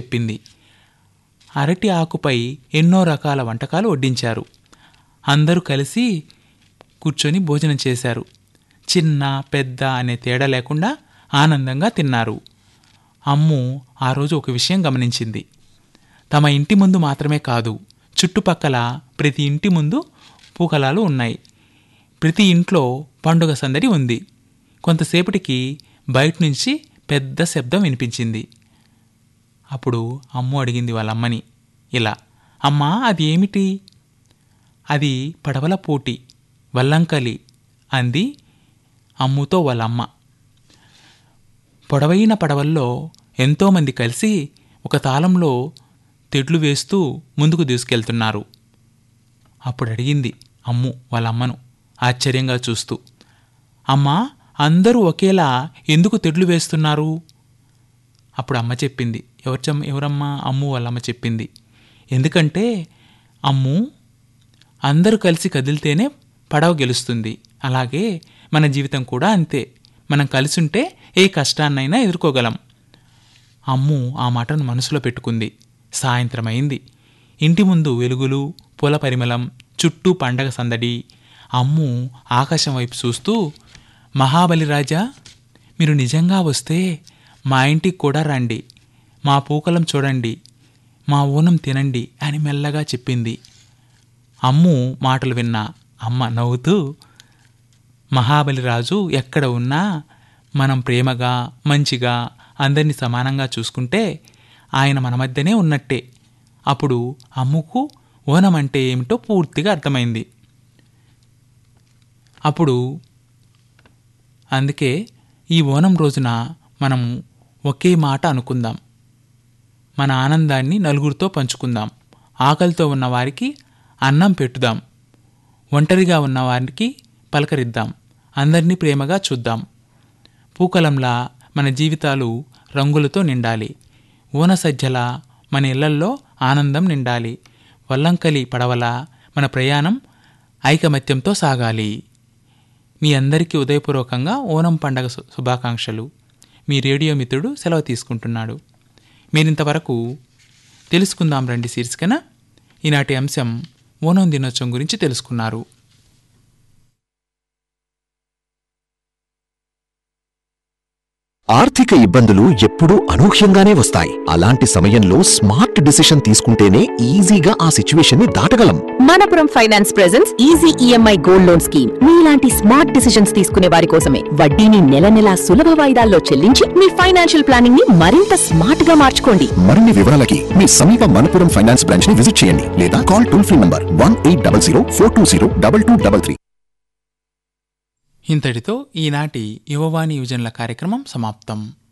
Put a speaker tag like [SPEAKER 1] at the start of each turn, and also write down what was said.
[SPEAKER 1] చెప్పింది అరటి ఆకుపై ఎన్నో రకాల వంటకాలు వడ్డించారు అందరూ కలిసి కూర్చొని భోజనం చేశారు చిన్న పెద్ద అనే తేడా లేకుండా ఆనందంగా తిన్నారు అమ్ము ఆ రోజు ఒక విషయం గమనించింది తమ ఇంటి ముందు మాత్రమే కాదు చుట్టుపక్కల ప్రతి ఇంటి ముందు పూకలాలు ఉన్నాయి ప్రతి ఇంట్లో పండుగ సందడి ఉంది కొంతసేపటికి బయట నుంచి పెద్ద శబ్దం వినిపించింది అప్పుడు అమ్ము అడిగింది వాళ్ళ అమ్మని ఇలా అమ్మా అది ఏమిటి అది పడవల పోటీ వల్లంకలి అంది అమ్ముతో వాళ్ళ అమ్మ పొడవైన పడవల్లో ఎంతోమంది కలిసి ఒక తాళంలో తెడ్లు వేస్తూ ముందుకు దూసుకెళ్తున్నారు అప్పుడు అడిగింది అమ్ము వాళ్ళ అమ్మను ఆశ్చర్యంగా చూస్తూ అమ్మా అందరూ ఒకేలా ఎందుకు తెడ్లు వేస్తున్నారు అప్పుడు అమ్మ చెప్పింది ఎవరు చమ్ ఎవరమ్మా అమ్ము వాళ్ళమ్మ చెప్పింది ఎందుకంటే అమ్ము అందరూ కలిసి కదిలితేనే పడవ గెలుస్తుంది అలాగే మన జీవితం కూడా అంతే మనం కలిసి ఉంటే ఏ కష్టాన్నైనా ఎదుర్కోగలం అమ్ము ఆ మాటను మనసులో పెట్టుకుంది సాయంత్రం అయింది ఇంటి ముందు వెలుగులు పూల పరిమళం చుట్టూ పండగ సందడి అమ్ము ఆకాశం వైపు చూస్తూ మహాబలి రాజా మీరు నిజంగా వస్తే మా ఇంటికి కూడా రండి మా పూకలం చూడండి మా ఊనం తినండి అని మెల్లగా చెప్పింది అమ్ము మాటలు విన్న అమ్మ నవ్వుతూ మహాబలిరాజు ఎక్కడ ఉన్నా మనం ప్రేమగా మంచిగా అందరినీ సమానంగా చూసుకుంటే ఆయన మన మధ్యనే ఉన్నట్టే అప్పుడు అమ్ముకు ఓనం అంటే ఏమిటో పూర్తిగా అర్థమైంది అప్పుడు అందుకే ఈ ఓనం రోజున మనం ఒకే మాట అనుకుందాం మన ఆనందాన్ని నలుగురితో పంచుకుందాం ఆకలితో ఉన్న వారికి అన్నం పెట్టుదాం ఒంటరిగా ఉన్న వారికి పలకరిద్దాం అందరినీ ప్రేమగా చూద్దాం పూకలంలా మన జీవితాలు రంగులతో నిండాలి ఊనసజ్జల మన ఇళ్లల్లో ఆనందం నిండాలి వల్లంకలి పడవల మన ప్రయాణం ఐకమత్యంతో సాగాలి మీ అందరికీ ఉదయపూర్వకంగా ఓనం పండగ శు- శుభాకాంక్షలు మీ రేడియో మిత్రుడు సెలవు తీసుకుంటున్నాడు మీరింతవరకు తెలుసుకుందాం రండి శీర్షికన ఈనాటి అంశం ఓనం దినోత్సవం గురించి తెలుసుకున్నారు
[SPEAKER 2] ఆర్థిక ఇబ్బందులు ఎప్పుడూ అనూహ్యంగానే వస్తాయి అలాంటి సమయంలో స్మార్ట్ డిసిషన్ తీసుకుంటేనే ఈజీగా ఆ సిచ్యువేషన్ ని దాటగలం
[SPEAKER 3] Manappuram finance presence easy EMI gold loan scheme మీలాంటి స్మార్ట్ డిసిషన్స్ తీసుకునే వారి కోసమే వడ్డీని నెల నెలా సులభ వాయిదాల్లో చెల్లించి మీ ఫైనాన్షియల్ ప్లానింగ్ ని మరింత స్మార్ట్ గా మార్చుకోండి
[SPEAKER 2] మరిన్ని వివరాలకి మీ సమీప మనపురం ఫైనాన్స్ బ్రాంచ్ ని విజిట్ చేయండి లేదా call toll free number one eight double zero four two zero double two double three
[SPEAKER 1] ఇంతటితో ఈనాటి యువవాణి యువజనుల కార్యక్రమం సమాప్తం